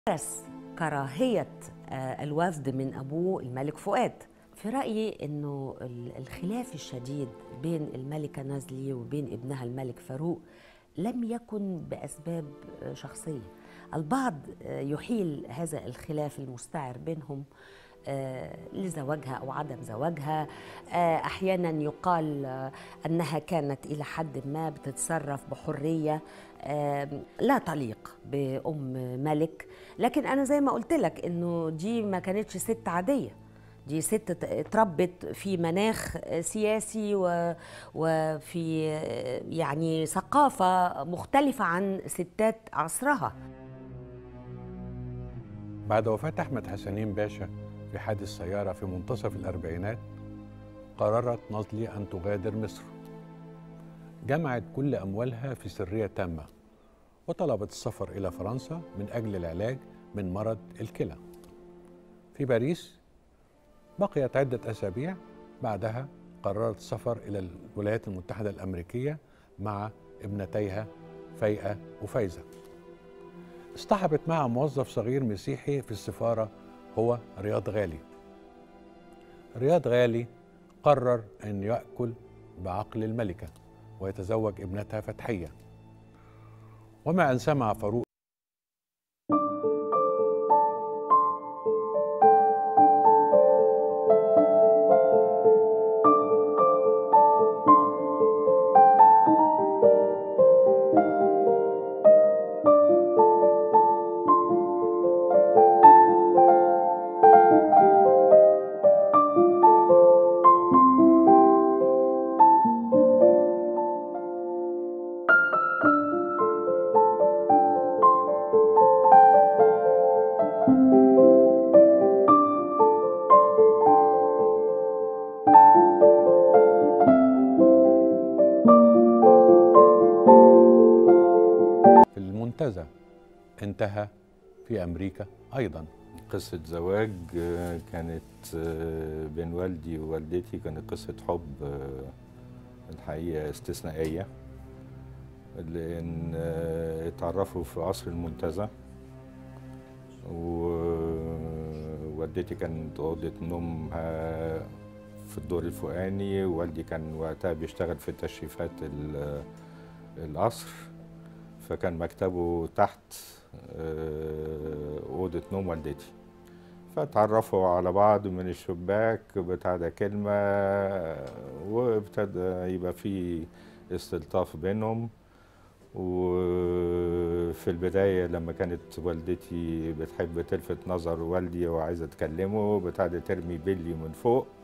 مارس كراهية آه، الوفد من أبوه الملك فؤاد في رأيي أنه ال- الخلاف الشديد بين الملكة نازلي وبين ابنها الملك فاروق لم يكن بأسباب آه، شخصية البعض آه، يحيل هذا الخلاف المستعر بينهم آه، لزواجها او عدم زواجها آه، احيانا يقال آه، انها كانت الى حد ما بتتصرف بحريه آه، لا تليق بام ملك لكن انا زي ما قلت لك انه دي ما كانتش ست عاديه دي ست ت- اتربت في مناخ سياسي و- وفي آه، يعني ثقافه مختلفه عن ستات عصرها بعد وفاة أحمد حسنين باشا في حادث سيارة في منتصف الأربعينات قررت نازلي أن تغادر مصر جمعت كل أموالها في سرية تامة وطلبت السفر إلى فرنسا من أجل العلاج من مرض الكلى في باريس بقيت عدة أسابيع بعدها قررت السفر إلى الولايات المتحدة الأمريكية مع ابنتيها فايقة وفايزة اصطحبت معها موظف صغير مسيحي في السفارة هو رياض غالي رياض غالي قرر أن يأكل بعقل الملكة ويتزوج ابنتها فتحية وما أن سمع فاروق في المنتزه انتهى في أمريكا أيضا قصة زواج آه، كانت آه، بين والدي ووالدتي كانت قصة حب آه، الحقيقة استثنائية لأن آه، اتعرفوا في قصر المنتزه ووالدتي كانت أوضة نومها في الدور الفوقاني ووالدي كان وقتها بيشتغل في تشريفات ال- القصر فكان مكتبه تحت آه، أوضة نوم والدتي فتعرفوا على بعض من الشباك بتاع ده كلمة وابتدى يبقى في استلطاف بينهم وفي البداية لما كانت والدتي بتحب تلفت نظر والدي وعايزة تكلمه ابتدت ترمي بلي من فوق